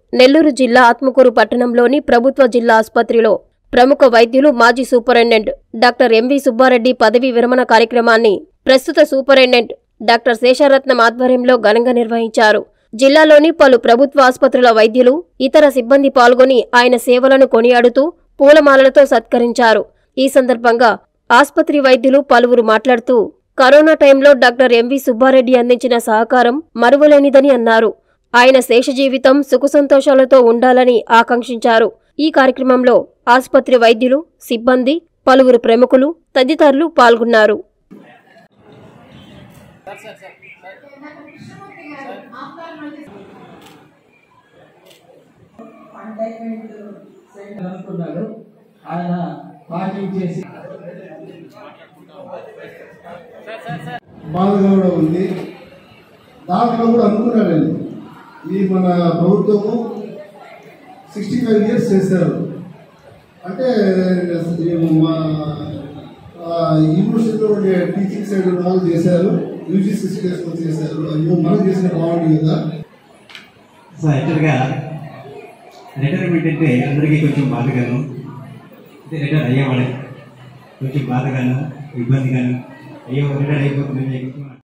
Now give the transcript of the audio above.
నెల్లూరు జిల్లా ఆత్మకూరు పట్టణంలోని ప్రభుత్వ జిల్లా ఆసుపత్రిలో ప్రముఖ వైద్యులు మాజీ సూపరింటెండెంట్ డాక్టర్ ఎంవి సుబ్బారెడ్డి పదవీ విరమణ కార్యక్రమాన్ని ప్రస్తుత సూపరింటెండెంట్ డాక్టర్ శేషారత్నం ఆధ్వర్యంలో ఘనంగా నిర్వహించారు జిల్లాలోని పలు ప్రభుత్వ ఆసుపత్రుల వైద్యులు ఇతర సిబ్బంది పాల్గొని ఆయన సేవలను కొనియాడుతూ పూలమాలలతో సత్కరించారు ఈ సందర్భంగా ఆసుపత్రి వైద్యులు పలువురు మాట్లాడుతూ కరోనా టైంలో డాక్టర్ ఎంవి సుబ్బారెడ్డి అందించిన సహకారం మరువలేనిదని అన్నారు ఆయన శేష జీవితం సుఖ సంతోషాలతో ఉండాలని ఆకాంక్షించారు ఈ కార్యక్రమంలో ఆసుపత్రి వైద్యులు సిబ్బంది పలువురు ప్రముఖులు తదితరులు పాల్గొన్నారు అనుకున్నాడు ఆయన పార్టీ చేసి బాధగా కూడా ఉంది దాంట్లో కూడా అనుకున్నాడండి ఈ మన ప్రభుత్వము సిక్స్టీ ఫైవ్ ఇయర్స్ చేశారు అంటే మా ఆ, యూనివర్సిటీలో ఉండే టీచింగ్ సైడ్ ఉన్న వాళ్ళు చేశారు యూజీసీ సిస్టర్స్ చేశారు అయ్యో మనం చేసిన బాగుంది కదా సో యాక్చువల్గా రిటైర్మెంట్ అంటే అందరికీ కొంచెం బాధగాను అంటే రిటైర్ అయ్యేవాళ్ళకి కొంచెం బాధగాను ఇబ్బందిగాను అయ్యో రిటైర్ అయిపోతుంది